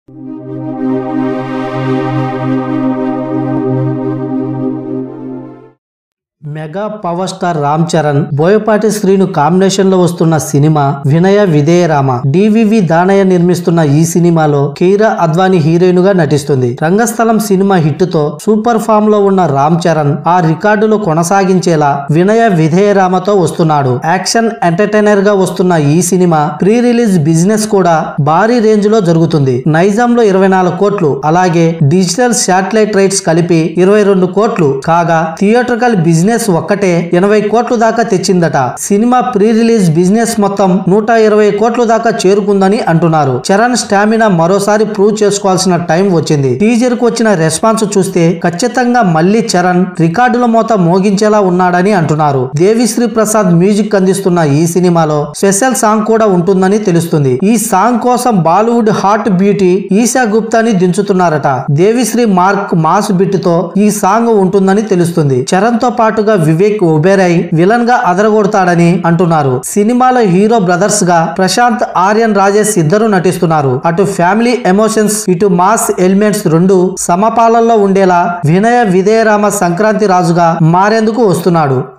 mega power star Ram Charan Boyapati Srinu combination లో వస్తున్న cinema వినయ విధేయరామ డివివి దానయ్య నిర్మిస్తున్న ఈ సినిమాలో కీరా అద్వానీ హీరోయిన్ గా నటిస్తుంది రంగస్థలం సినిమా హిట్ తో సూపర్ ఫామ్ లో ఉన్న రామ్ చరణ్ ఆ రికార్డులు కొనసాగించేలా వినయ విధేయరామతో వస్తున్నాడు యాక్షన్ ఎంటర్టైనర్ గా వస్తున్న ఈ సినిమా ప్రీ రిలీజ్ బిజినెస్ కూడా భారీ రేంజ్ లో జరుగుతుంది నైజాం లో ఇరవై నాలుగు కోట్లు అలాగే డిజిటల్ శాటిలైట్ రైట్స్ కలిపి ఇరవై రెండు కోట్లు కాగా థియేట్రికల్ బిజినెస్ ఒక్కటే ఎనభై కోట్ల దాకా తెచ్చిందట సినిమా ప్రీ రిలీజ్ బిజినెస్ మొత్తం నూట ఇరవై కోట్ల దాకా చేరుకుందని అంటున్నారు చరణ్ స్టామినా మరోసారి ప్రూవ్ చేసుకోవాల్సిన టైం వచ్చింది టీజర్ కు వచ్చిన రెస్పాన్స్ చూస్తే ఖచ్చితంగా మళ్ళీ చరణ్ రికార్డుల మోత మోగించేలా ఉన్నాడని అంటున్నారు దేవిశ్రీ ప్రసాద్ మ్యూజిక్ అందిస్తున్న ఈ సినిమాలో స్పెషల్ సాంగ్ కూడా ఉంటుందని తెలుస్తుంది ఈ సాంగ్ కోసం బాలీవుడ్ హాట్ బ్యూటీ ఈశా గుప్తాని దించుతున్నారట దేవిశ్రీ మార్క్ మాస్ బిట్ తో ఈ సాంగ్ ఉంటుందని తెలుస్తుంది చరణ్ తో పాటుగా వివేక్ ఒబెరై విలన్ గా అదరగొడతాడని అంటున్నారు సినిమాలో హీరో బ్రదర్స్ గా ప్రశాంత్ ఆర్యన్ రాజేష్ ఇద్దరు నటిస్తున్నారు అటు ఫ్యామిలీ ఎమోషన్స్ ఇటు మాస్ ఎలిమెంట్స్ రెండు సమపాలల్లో ఉండేలా వినయ విధేయరామ సంక్రాంతి రాజుగా మారేందుకు వస్తున్నాడు